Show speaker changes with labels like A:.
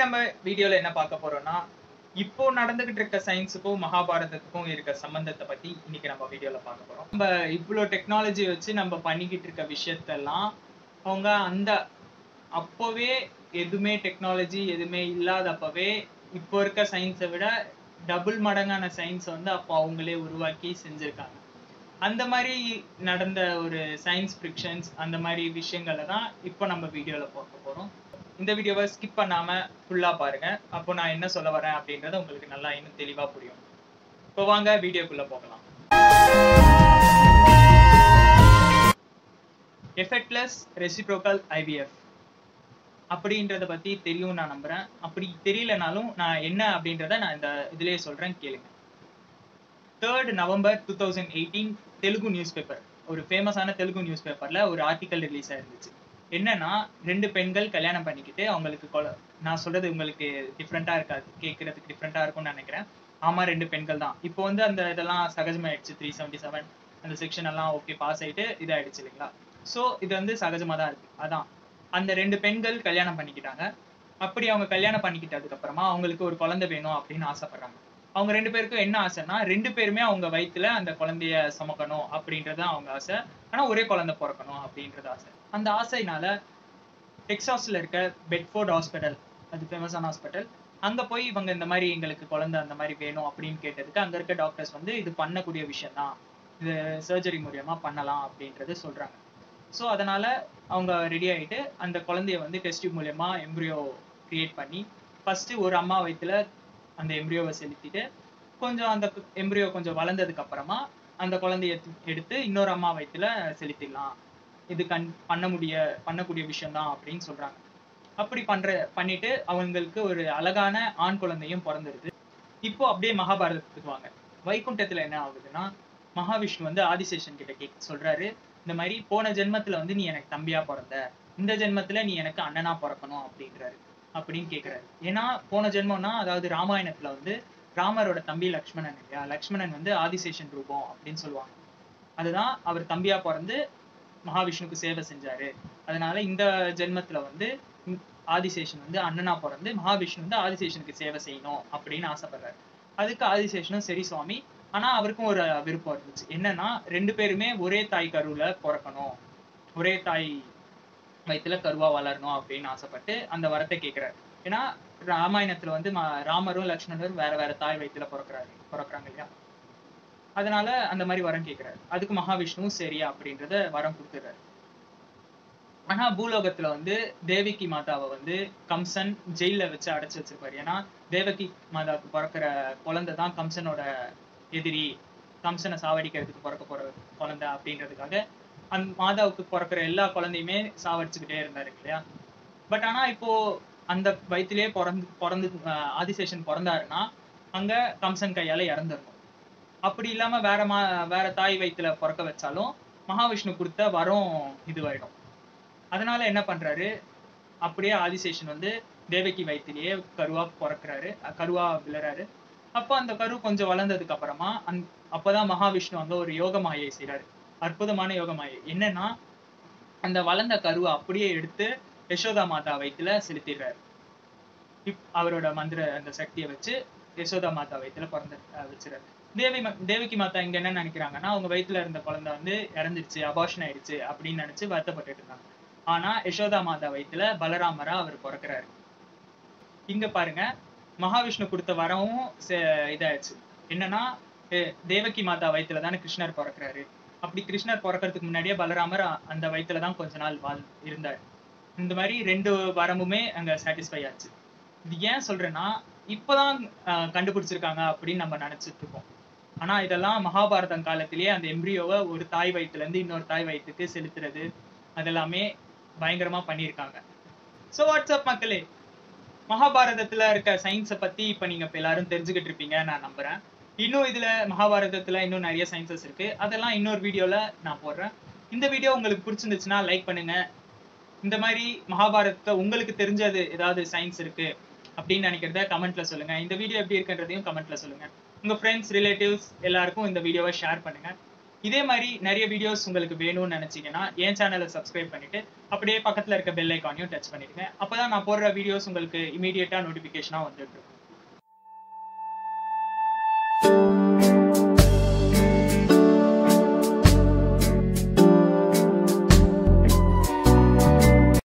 A: நம்ம வீடியோல என்ன பார்க்க போறோம்னா இப்போ நடந்துகிட்டு இருக்க சயின்ஸுக்கும் மகாபாரதத்துக்கும் இருக்க சம்பந்தத்தை பத்தி இன்னைக்கு நம்ம வீடியோல பார்க்க போறோம் நம்ம இவ்வளோ டெக்னாலஜி வச்சு நம்ம பண்ணிக்கிட்டு இருக்க விஷயத்தெல்லாம் அவங்க அந்த அப்போவே எதுவுமே டெக்னாலஜி எதுவுமே இல்லாதப்பவே இப்போ இருக்க சயின்ஸை விட டபுள் மடங்கான சயின்ஸ் வந்து அப்போ அவங்களே உருவாக்கி செஞ்சிருக்காங்க அந்த மாதிரி நடந்த ஒரு சயின்ஸ் ஃபிக்ஷன்ஸ் அந்த மாதிரி விஷயங்களை தான் இப்போ நம்ம வீடியோல பார்க்க போறோம் இந்த வீடியோவை ஸ்கிப் பண்ணாம ஃபுல்லா பாருங்க அப்போ நான் என்ன சொல்ல வரேன் அப்படின்றது உங்களுக்கு நல்லா இன்னும் தெளிவா புரியும் இப்போ வாங்க வீடியோக்குள்ள போகலாம் எஃபெக்ட்லெஸ் ரெசிப்ரோக்கல் ஐவிஎஃப் அப்படின்றத பத்தி தெரியும் நான் நம்புறேன் அப்படி தெரியலனாலும் நான் என்ன அப்படின்றத நான் இந்த இதுலயே சொல்றேன் கேளுங்க third November two thousand eighteen Telugu news paper ஒரு ஃபேமஸான தெலுங்கு நியூஸ் பேப்பர்ல ஒரு ஆர்டிக்கல் ரிலீஸ் ஆயிருந்துச்சு என்னன்னா ரெண்டு பெண்கள் கல்யாணம் பண்ணிக்கிட்டு அவங்களுக்கு கொல நான் சொல்றது உங்களுக்கு டிஃப்ரெண்டா இருக்காது கேட்கறதுக்கு டிஃப்ரெண்டா இருக்கும்னு நினைக்கிறேன் ஆமா ரெண்டு பெண்கள் தான் இப்போ வந்து அந்த இதெல்லாம் சகஜமாயிடுச்சு த்ரீ செவன்டி செவன் அந்த செக்ஷன் எல்லாம் ஓகே பாஸ் ஆயிட்டு இதாயிடுச்சு இல்லைங்களா ஸோ இது வந்து சகஜமா தான் இருக்கு அதான் அந்த ரெண்டு பெண்கள் கல்யாணம் பண்ணிக்கிட்டாங்க அப்படி அவங்க கல்யாணம் பண்ணிக்கிட்டதுக்கு அப்புறமா அவங்களுக்கு ஒரு குழந்தை வேணும் அப்படின்னு ஆசைப்படுறாங்க அவங்க ரெண்டு பேருக்கும் என்ன ஆசைன்னா ரெண்டு பேருமே அவங்க வயித்துல அந்த குழந்தைய சுமக்கணும் அப்படின்றது அவங்க ஆசை ஆனா ஒரே குழந்தை பிறக்கணும் அப்படின்றது ஆசை அந்த ஆசைனால டெக்ஸாஸ்ல இருக்க பெட்ஃபோர்ட் ஹாஸ்பிட்டல் அது ஃபேமஸான ஹாஸ்பிட்டல் அங்க போய் இவங்க இந்த மாதிரி எங்களுக்கு குழந்தை அந்த மாதிரி வேணும் அப்படின்னு கேட்டதுக்கு அங்க இருக்க டாக்டர்ஸ் வந்து இது பண்ணக்கூடிய விஷயம் தான் இது சர்ஜரி மூலியமா பண்ணலாம் அப்படின்றது சொல்றாங்க ஸோ அதனால அவங்க ரெடி ஆயிட்டு அந்த குழந்தைய வந்து டெஸ்ட் மூலியமா எம்ப்ரியோ கிரியேட் பண்ணி ஃபர்ஸ்ட் ஒரு அம்மா வயித்துல அந்த எம்ப்ரியோவை செலுத்திட்டு கொஞ்சம் அந்த எம்ப்ரியோ கொஞ்சம் வளர்ந்ததுக்கு அப்புறமா அந்த குழந்தைய எடுத்து இன்னொரு அம்மா வயித்துல செலுத்திடலாம் இது கண் பண்ண முடிய பண்ணக்கூடிய விஷயம் தான் அப்படின்னு சொல்றாங்க அப்படி பண்ற பண்ணிட்டு அவங்களுக்கு ஒரு அழகான ஆண் குழந்தையும் பிறந்துருது இப்போ அப்படியே மகாபாரதத்துக்கு வாங்க வைகுண்டத்துல என்ன ஆகுதுன்னா மகாவிஷ்ணு வந்து ஆதிசேஷன் கிட்ட கேக் சொல்றாரு இந்த மாதிரி போன ஜென்மத்துல வந்து நீ எனக்கு தம்பியா பிறந்த இந்த ஜென்மத்துல நீ எனக்கு அண்ணனா பிறக்கணும் அப்படின்றாரு அப்படின்னு கேக்குறாரு ஏன்னா போன ஜென்மம்னா அதாவது ராமாயணத்துல வந்து ராமரோட தம்பி லக்ஷ்மணன் இல்லையா லக்ஷ்மணன் வந்து ஆதிசேஷன் ரூபம் அப்படின்னு சொல்லுவாங்க அதுதான் அவர் தம்பியா பிறந்து மகாவிஷ்ணுக்கு சேவை செஞ்சாரு அதனால இந்த ஜென்மத்துல வந்து ஆதிசேஷன் வந்து அண்ணனா பிறந்து மகாவிஷ்ணு வந்து ஆதிசேஷனுக்கு சேவை செய்யணும் அப்படின்னு ஆசைப்படுறாரு அதுக்கு ஆதிசேஷனும் சரி சுவாமி ஆனா அவருக்கும் ஒரு விருப்பம் இருந்துச்சு என்னன்னா ரெண்டு பேருமே ஒரே தாய் கருவுல பிறக்கணும் ஒரே தாய் வயிற்றுல கருவா வளரணும் அப்படின்னு ஆசைப்பட்டு அந்த வரத்தை கேட்கிறாரு ஏன்னா ராமாயணத்துல வந்து ராமரும் லக்ஷ்மணரும் வேற வேற தாய் வயிற்றுல பிறக்கிறாரு பிறக்கிறாங்க இல்லையா அதனால அந்த மாதிரி வரம் கேட்கிறாரு அதுக்கு மகாவிஷ்ணுவும் சரியா அப்படின்றத வரம் கொடுத்துறாரு ஆனா பூலோகத்துல வந்து தேவகி மாதாவை வந்து கம்சன் ஜெயில வச்சு அடைச்சு வச்சிருப்பாரு ஏன்னா தேவகி மாதாவுக்கு பிறக்கிற குழந்தை தான் கம்சனோட எதிரி கம்சனை சாவடிக்கிறதுக்கு பிறக்க போற குழந்தை அப்படின்றதுக்காக அந்த மாதாவுக்கு பிறக்கிற எல்லா குழந்தையுமே சாவடிச்சுக்கிட்டே இருந்தாரு இல்லையா பட் ஆனா இப்போ அந்த வயிற்றுலயே பிறந்து பிறந்து ஆதிசேஷன் பிறந்தாருன்னா அங்க கம்சன் கையால இறந்துடணும் அப்படி இல்லாம வேற மா வேற தாய் வயிற்றுல பிறக்க வச்சாலும் மகாவிஷ்ணு கொடுத்த வரம் இதுவாயிடும் அதனால என்ன பண்றாரு அப்படியே ஆதிசேஷன் வந்து தேவகி வயிற்றுலயே கருவா பிறக்கிறாரு கருவா விழறாரு அப்போ அந்த கரு கொஞ்சம் வளர்ந்ததுக்கு அப்புறமா அந் அப்பதான் மகாவிஷ்ணு அங்க ஒரு யோக மாயை செய்யறாரு அற்புதமான யோக மாயை என்னன்னா அந்த வளர்ந்த கருவை அப்படியே எடுத்து யசோதா மாதா வயிற்றுல செலுத்திடுறாரு அவரோட மந்திர அந்த சக்தியை வச்சு யசோதா மாதா வயிற்றுல பிறந்த வச்சிருக்காரு தேவி தேவகி மாதா இங்க என்ன நினைக்கிறாங்கன்னா அவங்க வயிற்றுல இருந்த குழந்தை வந்து இறந்துருச்சு அபாஷன் ஆயிடுச்சு அப்படின்னு நினைச்சு வருத்தப்பட்டு இருந்தாங்க ஆனா யசோதா மாதா வயிற்றுல பலராமரா அவர் பிறக்கிறாரு இங்க பாருங்க மகாவிஷ்ணு கொடுத்த வரவும் இதாயிடுச்சு என்னன்னா தேவகி மாதா வயிற்றுல தானே கிருஷ்ணர் பிறக்கிறாரு அப்படி கிருஷ்ணர் பிறக்கிறதுக்கு முன்னாடியே பலராமர் அந்த வயிற்றுல தான் கொஞ்ச நாள் வாழ் இருந்தார் இந்த மாதிரி ரெண்டு வரமுமே அங்க சாட்டிஸ்ஃபை ஆச்சு இது ஏன் சொல்றேன்னா இப்பதான் கண்டுபிடிச்சிருக்காங்க அப்படின்னு நம்ம நினைச்சிட்டு இருக்கோம் ஆனா இதெல்லாம் மகாபாரதம் காலத்திலேயே அந்த எம்ப்ரியோவை ஒரு தாய் வயிற்றுல இருந்து இன்னொரு தாய் வயிற்றுக்கு செலுத்துறது அதெல்லாமே பயங்கரமா பண்ணியிருக்காங்க ஸோ வாட்ஸ்அப் மக்களே மகாபாரதத்துல இருக்க சயின்ஸை பத்தி இப்ப நீங்க இப்ப எல்லாரும் தெரிஞ்சுக்கிட்டு இருப்பீங்க நான் நம்புறேன் இன்னும் இதுல மகாபாரதத்துல இன்னும் நிறைய சயின்சஸ் இருக்கு அதெல்லாம் இன்னொரு வீடியோல நான் போடுறேன் இந்த வீடியோ உங்களுக்கு பிடிச்சிருந்துச்சுன்னா லைக் பண்ணுங்க இந்த மாதிரி மகாபாரதத்தை உங்களுக்கு தெரிஞ்சது ஏதாவது சயின்ஸ் இருக்கு அப்படின்னு நினைக்கிறத கமெண்ட்ல சொல்லுங்க இந்த வீடியோ எப்படி இருக்குன்றதையும் கமெண்ட்ல சொல்லுங்க உங்க ஃப்ரெண்ட்ஸ் ரிலேட்டிவ்ஸ் எல்லாருக்கும் இந்த வீடியோவை ஷேர் பண்ணுங்க இதே மாதிரி நிறைய வீடியோஸ் உங்களுக்கு வேணும்னு நினைச்சீங்கன்னா என் சேனலை சப்ஸ்கிரைப் பண்ணிட்டு அப்படியே பக்கத்துல இருக்க பெல் ஐக்கானையும் டச் பண்ணிடுங்க அப்பதான் நான் போடுற வீடியோஸ் உங்களுக்கு இமீடியட்டா நோட்டிபிகேஷனா வந்துட்டு இருக்கும்